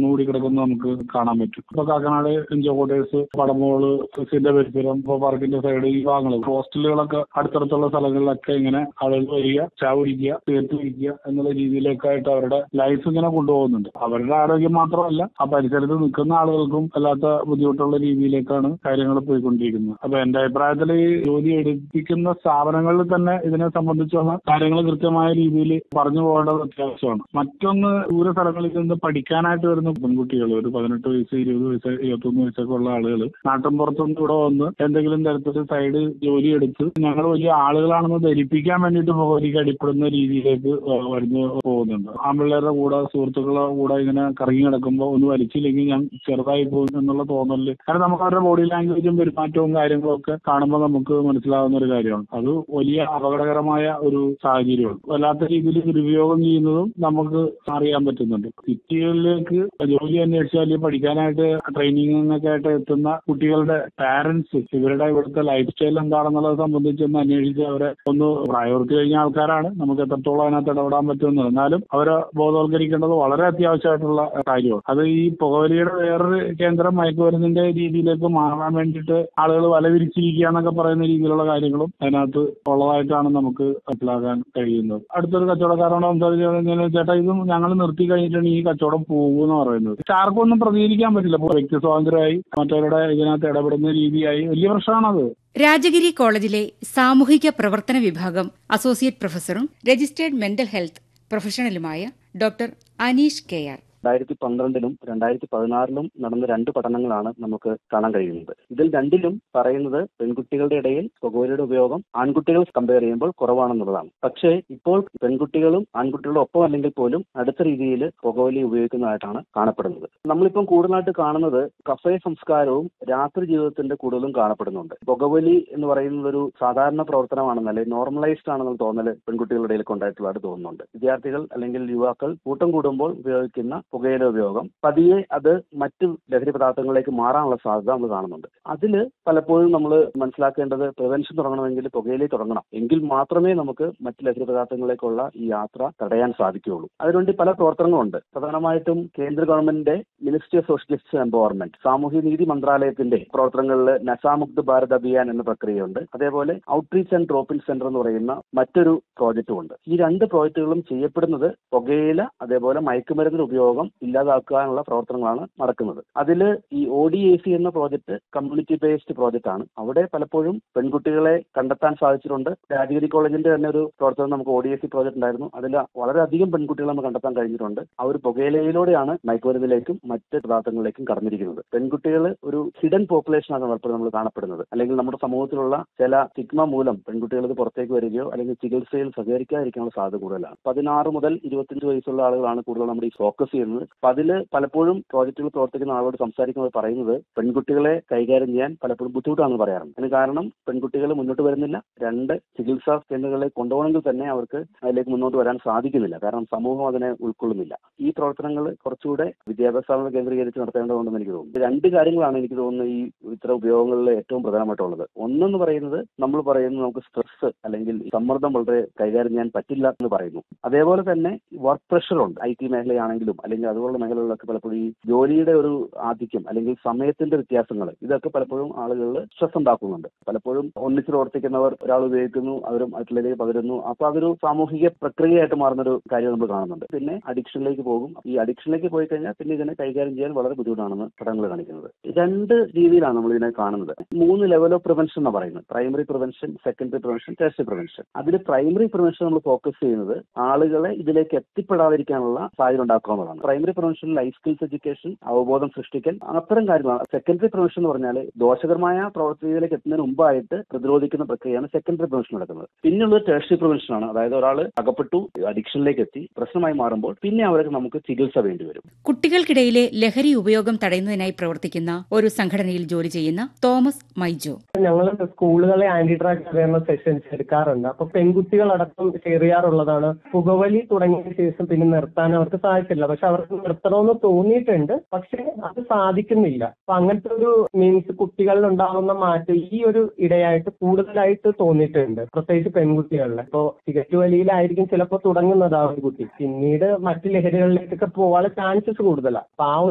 തുറന്നുകൂടി കിടക്കുന്നത് നമുക്ക് കാണാൻ പറ്റും ഇപ്പൊ കാക്കനാട് എൻജോ കോട്ടേഴ്സ് പടമോള് സിന്റെ പരിസരം ഇപ്പൊ പാർക്കിന്റെ സൈഡ് ഈ ഭാഗങ്ങൾ ഹോസ്റ്റലുകളൊക്കെ അടുത്തടുത്തുള്ള സ്ഥലങ്ങളിലൊക്കെ ഇങ്ങനെ ആളുകൾ വരിക ചാവുടിക്കുക തീർത്ത് വയ്ക്കുക എന്നുള്ള രീതിയിലൊക്കെ ആയിട്ട് അവരുടെ ലൈഫ് ഇങ്ങനെ കൊണ്ടുപോകുന്നുണ്ട് അവരുടെ ആരോഗ്യം മാത്രമല്ല ആ പരിസരത്ത് നിൽക്കുന്ന ആളുകൾക്കും അല്ലാത്ത ബുദ്ധിമുട്ടുള്ള രീതിയിലേക്കാണ് കാര്യങ്ങൾ പോയിക്കൊണ്ടിരിക്കുന്നത് അപ്പൊ എന്റെ അഭിപ്രായത്തിൽ ഈ ജോലി എടുപ്പിക്കുന്ന സ്ഥാപനങ്ങളിൽ തന്നെ ഇതിനെ സംബന്ധിച്ചുള്ള കാര്യങ്ങൾ കൃത്യമായ രീതിയിൽ പറഞ്ഞു പോകേണ്ടത് അത്യാവശ്യമാണ് മറ്റൊന്ന് ദൂര സ്ഥലങ്ങളിൽ നിന്ന് പഠിക്കാനായിട്ട് വരുന്ന പെൺകുട്ടികൾ ഒരു പതിനെട്ട് വയസ്സ് ഇരുപത് വയസ്സ് ഇരുപത്തൊന്ന് വയസ്സൊക്കെ ഉള്ള ആളുകൾ നാട്ടിൻ പുറത്തുനിന്ന് ഇവിടെ വന്ന് എന്തെങ്കിലും തരത്തിൽ സൈഡ് ജോലി എടുത്ത് ഞങ്ങൾ വലിയ ആളുകളാണെന്ന് ധരിപ്പിക്കാൻ വേണ്ടിയിട്ട് പുകവലിക്ക് അടിപ്പെടുന്ന രീതിയിലേക്ക് വരുന്നു പോകുന്നുണ്ട് ആൺപിള്ളേരുടെ കൂടെ സുഹൃത്തുക്കളുടെ കൂടെ ഇങ്ങനെ കറങ്ങി കിടക്കുമ്പോൾ ഒന്ന് വലിച്ചില്ലെങ്കിൽ ഞാൻ ചെറുതായി പോകും എന്നുള്ള തോന്നല് കാരണം നമുക്ക് അവരുടെ ബോഡി ലാംഗ്വേജും പെരുമാറ്റവും കാര്യങ്ങളും ഒക്കെ കാണുമ്പോൾ നമുക്ക് മനസ്സിലാവുന്ന ഒരു കാര്യമാണ് അത് വലിയ അപകടകരമായ ഒരു സാഹചര്യമാണ് വല്ലാത്ത രീതിയിൽ ദുരുപയോഗം ചെയ്യുന്നതും നമുക്ക് അറിയാൻ പറ്റുന്നുണ്ട് സിറ്റികളിലേക്ക് ജോലി അന്വേഷിച്ചാൽ പഠിക്കാനായിട്ട് ട്രെയിനിങ്ങിനൊക്കെ ആയിട്ട് എത്തുന്ന കുട്ടികളുടെ പാരന്റ്സ് ഇവരുടെ ഇവിടുത്തെ ലൈഫ് സ്റ്റൈൽ എന്താണെന്നുള്ളത് സംബന്ധിച്ച് ഒന്ന് അന്വേഷിച്ച് അവരെ ഒന്ന് പ്രായപൂർത്തി കഴിഞ്ഞ ആൾക്കാരാണ് നമുക്ക് എത്രത്തോളം അതിനകത്ത് ഇടപെടാൻ പറ്റുമെന്ന് എന്നാലും അവരെ ബോധവൽക്കരിക്കേണ്ടത് വളരെ അത്യാവശ്യമായിട്ടുള്ള കാര്യമാണ് അത് ഈ പുകവലിയുടെ വേറൊരു കേന്ദ്രം മയക്കുമരുന്നിന്റെ രീതിയിലേക്ക് മാറാൻ വേണ്ടിയിട്ട് ആളുകൾ വല വിരിച്ചിരിക്കുക എന്നൊക്കെ പറയുന്ന രീതിയിലുള്ള കാര്യങ്ങളും അതിനകത്ത് ഉള്ളതായിട്ടാണ് നമുക്ക് മനസ്സിലാക്കാൻ കഴിയുന്നത് അടുത്തൊരു കച്ചവടക്കാരോട് സംസാരിച്ചു ചേട്ടാ ഇതും ഞങ്ങൾ നിർത്തി കഴിഞ്ഞിട്ടാണ് ഈ കച്ചവടം പോകുമെന്ന് പറയുന്നത് പക്ഷെ ആർക്കും ഒന്നും പ്രതികരിക്കാൻ പറ്റില്ല ഇപ്പൊ വ്യക്തി സ്വാതന്ത്ര്യമായി മറ്റവരുടെ ഇതിനകത്ത് ഇടപെടുന്ന രീതിയായി വലിയ പ്രശ്നമാണത് രാജഗിരി കോളേജിലെ സാമൂഹിക പ്രവർത്തന വിഭാഗം അസോസിയേറ്റ് പ്രൊഫസറും രജിസ്റ്റേർഡ് മെന്റൽ ഹെൽത്ത് പ്രൊഫഷണലുമായ ഡോക്ടർ അനീഷ് കെ ആർ രണ്ടായിരത്തി പന്ത്രണ്ടിലും രണ്ടായിരത്തി പതിനാറിലും നടന്ന രണ്ട് പഠനങ്ങളാണ് നമുക്ക് കാണാൻ കഴിയുന്നത് ഇതിൽ രണ്ടിലും പറയുന്നത് പെൺകുട്ടികളുടെ ഇടയിൽ പുകവലിയുടെ ഉപയോഗം ആൺകുട്ടികൾ കമ്പയർ ചെയ്യുമ്പോൾ കുറവാണെന്നുള്ളതാണ് പക്ഷേ ഇപ്പോൾ പെൺകുട്ടികളും ആൺകുട്ടികളുടെ ഒപ്പം അല്ലെങ്കിൽ പോലും അടുത്ത രീതിയിൽ പുകവലി ഉപയോഗിക്കുന്നതായിട്ടാണ് കാണപ്പെടുന്നത് നമ്മളിപ്പം കൂടുതലായിട്ട് കാണുന്നത് കഫേ സംസ്കാരവും രാത്രി ജീവിതത്തിന്റെ കൂടുതലും കാണപ്പെടുന്നുണ്ട് പുകവലി എന്ന് പറയുന്നത് ഒരു സാധാരണ പ്രവർത്തനമാണെന്ന് അല്ലെങ്കിൽ നോർമലൈസ്ഡ് ആണെന്നുള്ള തോന്നൽ പെൺകുട്ടികളുടെ ഇടയിൽ ഉണ്ടായിട്ടുള്ളതായിട്ട് തോന്നുന്നുണ്ട് വിദ്യാർത്ഥികൾ അല്ലെങ്കിൽ യുവാക്കൾ കൂട്ടം കൂടുമ്പോൾ ഉപയോഗിക്കുന്ന പുകയില ഉപയോഗം പതിയെ അത് മറ്റു ലഹരി പദാർത്ഥങ്ങളിലേക്ക് മാറാനുള്ള സാധ്യത നമ്മൾ കാണുന്നുണ്ട് അതിൽ പലപ്പോഴും നമ്മൾ മനസ്സിലാക്കേണ്ടത് പ്രിവെൻഷൻ തുടങ്ങണമെങ്കിൽ പുകയിലേ തുടങ്ങണം എങ്കിൽ മാത്രമേ നമുക്ക് മറ്റ് ലഹരി പദാർത്ഥങ്ങളിലേക്കുള്ള ഈ യാത്ര തടയാൻ സാധിക്കുകയുള്ളൂ അതിനുവേണ്ടി പല പ്രവർത്തനങ്ങളുണ്ട് പ്രധാനമായിട്ടും കേന്ദ്ര ഗവൺമെന്റിന്റെ ministry of social justice empowerment സാമൂഹ്യ നീതി മന്ത്രാലയത്തിന്റെ പ്രവർത്തനങ്ങളിൽ നശാമുക്ത് ഭാരത് അഭിയാൻ എന്ന പ്രക്രിയയുണ്ട് അതേപോലെ outreach and drop in centre എന്ന് പറയുന്ന മറ്റൊരു പ്രോജക്റ്റും ഉണ്ട് ഈ രണ്ട് പ്രോജക്റ്റുകളും ചെയ്യപ്പെടുന്നത് പുകയില അതേപോലെ മയക്കുമരുന്നിന്റെ ഉപയോഗം ഇല്ലാതാക്കാനുള്ള പ്രവർത്തനങ്ങളാണ് നടക്കുന്നത് അതിൽ ഈ ഒ ഡി എ സി എന്ന പ്രോജക്റ്റ് കമ്മ്യൂണിറ്റി ബേസ്ഡ് പ്രോജക്റ്റ് ആണ് അവിടെ പലപ്പോഴും പെൺകുട്ടികളെ കണ്ടെത്താൻ സാധിച്ചിട്ടുണ്ട് രാജഗിരി കോളേജിന്റെ തന്നെ ഒരു പ്രവർത്തനം നമുക്ക് O D A C project ഉണ്ടായിരുന്നു അതിൽ വളരെയധികം പെൺകുട്ടികളെ നമുക്ക് കണ്ടെത്താൻ കഴിഞ്ഞിട്ടുണ്ട് ആ ഒരു പുകയിലയിലൂടെയാണ് മയക്കുമരുന്നിലേക്കും മറ്റ് പദാർത്ഥങ്ങളിലേക്കും കടന്നിരിക്കുന്നത് പെൺകുട്ടികൾ ഒരു ഹിഡൻ പോപ്പുലേഷൻ ആണ് പലപ്പോഴും നമ്മൾ കാണപ്പെടുന്നത് അല്ലെങ്കിൽ നമ്മുടെ സമൂഹത്തിലുള്ള ചില സിഗ്മ മൂലം പെൺകുട്ടികൾ ഇത് പുറത്തേക്ക് വരികയോ അല്ലെങ്കിൽ ചികിത്സയിൽ സഹകരിക്കാതിരിക്കാനുള്ള സാധ്യത കൂടുതലാണ് പതിനാറ് മുതൽ ഇരുപത്തിയഞ്ച് വയസ്സുള്ള ആളുകളാണ് കൂടുതൽ നമ്മുടെ ഈ ഫോക്കസ് ചെയ്യുന്നത് അപ്പൊ അതില് പലപ്പോഴും പ്രോജക്റ്റുകൾ പ്രവർത്തിക്കുന്ന ആളോട് സംസാരിക്കുമ്പോൾ പറയുന്നത് പെൺകുട്ടികളെ കൈകാര്യം ചെയ്യാൻ പലപ്പോഴും ബുദ്ധിമുട്ടാണെന്ന് പറയാറുണ്ട് അതിന് കാരണം പെൺകുട്ടികൾ മുന്നോട്ട് വരുന്നില്ല രണ്ട് ചികിത്സാ കേന്ദ്രങ്ങളിലേക്ക് കൊണ്ടുപോകണമെങ്കിൽ തന്നെ അവർക്ക് അതിലേക്ക് മുന്നോട്ട് വരാൻ സാധിക്കുന്നില്ല കാരണം സമൂഹം അതിനെ ഉൾക്കൊള്ളുന്നില്ല ഈ പ്രവർത്തനങ്ങൾ കുറച്ചുകൂടെ വിദ്യാഭ്യാസ സ്ഥാപനങ്ങൾ കേന്ദ്രീകരിച്ച് നടത്തേണ്ടതുണ്ടെന്ന് എനിക്ക് തോന്നുന്നു രണ്ട് കാര്യങ്ങളാണ് എനിക്ക് തോന്നുന്നത് ഈ ഇത്തരം ഉപയോഗങ്ങളിൽ ഏറ്റവും പ്രധാനമായിട്ടുള്ളത് ഒന്നെന്ന് പറയുന്നത് നമ്മൾ പറയുന്നത് നമുക്ക് സ്ട്രെസ് അല്ലെങ്കിൽ സമ്മർദ്ദം വളരെ കൈകാര്യം ചെയ്യാൻ പറ്റില്ല എന്ന് പറയുന്നു അതേപോലെ തന്നെ വർക്ക് പ്രഷർ ഉണ്ട് ഐ ടി മേഖലയാണെങ്കിലും അല്ലെങ്കിൽ അതുപോലുള്ള മേഖലകളിലൊക്കെ പലപ്പോഴും ഈ ജോലിയുടെ ഒരു ആധിക്യം അല്ലെങ്കിൽ സമയത്തിന്റെ വ്യത്യാസങ്ങൾ ഇതൊക്കെ പലപ്പോഴും ആളുകളിൽ സ്ട്രെസ് ഉണ്ടാക്കുന്നുണ്ട് പലപ്പോഴും ഒന്നിച്ച് പ്രവർത്തിക്കുന്നവർ ഒരാൾ ഉപയോഗിക്കുന്നു അവരും മറ്റുള്ളവരിലേക്ക് പകരുന്നു അപ്പൊ അതൊരു സാമൂഹിക പ്രക്രിയയായിട്ട് മാറുന്ന ഒരു കാര്യം നമ്മൾ കാണുന്നുണ്ട് പിന്നെ അഡിക്ഷനിലേക്ക് പോകും ഈ അഡിക്ഷനിലേക്ക് പോയി കഴിഞ്ഞാൽ പിന്നെ ഇതിനെ കൈകാര്യം ചെയ്യാൻ വളരെ ബുദ്ധിമുട്ടാണെന്ന് പഠനങ്ങൾ കാണിക്കുന്നത് രണ്ട് രീതിയിലാണ് നമ്മൾ ഇതിനെ കാണുന്നത് മൂന്ന് ലെവൽ ഓഫ് പ്രിവെൻഷൻ എന്ന് പറയുന്നത് primary prevention secondary prevention test prevention അതിൽ പ്രൈമറി പ്രിവെൻഷൻ നമ്മൾ ഫോക്കസ് ചെയ്യുന്നത് ആളുകളെ ഇതിലേക്ക് എത്തിപ്പെടാതിരിക്കാനുള്ള സാഹചര്യം ഉണ്ടാക്കുക എന്നുള്ളതാണ് primary prevention life skills education അവബോധം സൃഷ്ടിക്കൽ അത്തരം കാര്യങ്ങളാണ് സെക്കൻഡറി പ്രിവെൻഷൻ എന്ന് പറഞ്ഞാൽ ദോഷകരമായ പ്രവർത്തിയിലേക്ക് എത്തുന്നതിന് മുമ്പായിട്ട് പ്രതിരോധിക്കുന്ന പ്രക്രിയയാണ് സെക്കൻഡറി പ്രിവെൻഷൻ നടക്കുന്നത് പിന്നെയുള്ളത് ടേഴ്സറി പ്രിവെൻഷൻ ആണ് അതായത് ഒരാൾ അകപ്പെട്ടു അഡിക്ഷനിലേക്ക് എത്തി പ്രശ്നമായി മാറുമ്പോൾ പിന്നെ അവർക്ക് നമുക്ക് ചികിത്സ വേണ്ടി വരും കുട്ടികൾക്കിടയിലെ ലഹരി ഉപയോഗം തടയുന്നതിനായി പ്രവർത്തിക്കുന്ന ഒരു സംഘടനയിൽ ജോലി ചെയ്യുന്ന തോമസ് മൈജോ ഞങ്ങൾ സ്കൂളുകളെ ആന്റി ഡ്രഗ് അവയർനെസ് സെഷൻസ് എടുക്കാറുണ്ട് അപ്പൊ പെൺകുട്ടികളടക്കം ഷെയർ ചെയ്യാറുള്ളതാണ് പുകവലി തുടങ്ങിയ ശേഷം പിന്നെ നിർത്താൻ അവർക്ക് സാധിച്ചില്ല പക്ഷെ അവർക്ക് നിർത്തണമെന്ന് തോന്നിയിട്ടുണ്ട് പക്ഷെ അത് സാധിക്കുന്നില്ല അപ്പൊ അങ്ങനത്തെ ഒരു മീൻസ് കുട്ടികളിൽ ഉണ്ടാകുന്ന മാറ്റം ഈ ഒരു ഇടയായിട്ട് കൂടുതലായിട്ട് തോന്നിയിട്ടുണ്ട് പ്രത്യേകിച്ച് പെൺകുട്ടികളിൽ ഇപ്പോ സിഗരറ്റ് വലിയിലായിരിക്കും ചിലപ്പോൾ തുടങ്ങുന്നത് ആ ഒരു കുട്ടി പിന്നീട് മറ്റു ലഹരികളിലേക്കൊക്കെ പോകാനുള്ള ചാൻസസ് കൂടുതലാണ് അപ്പൊ ആ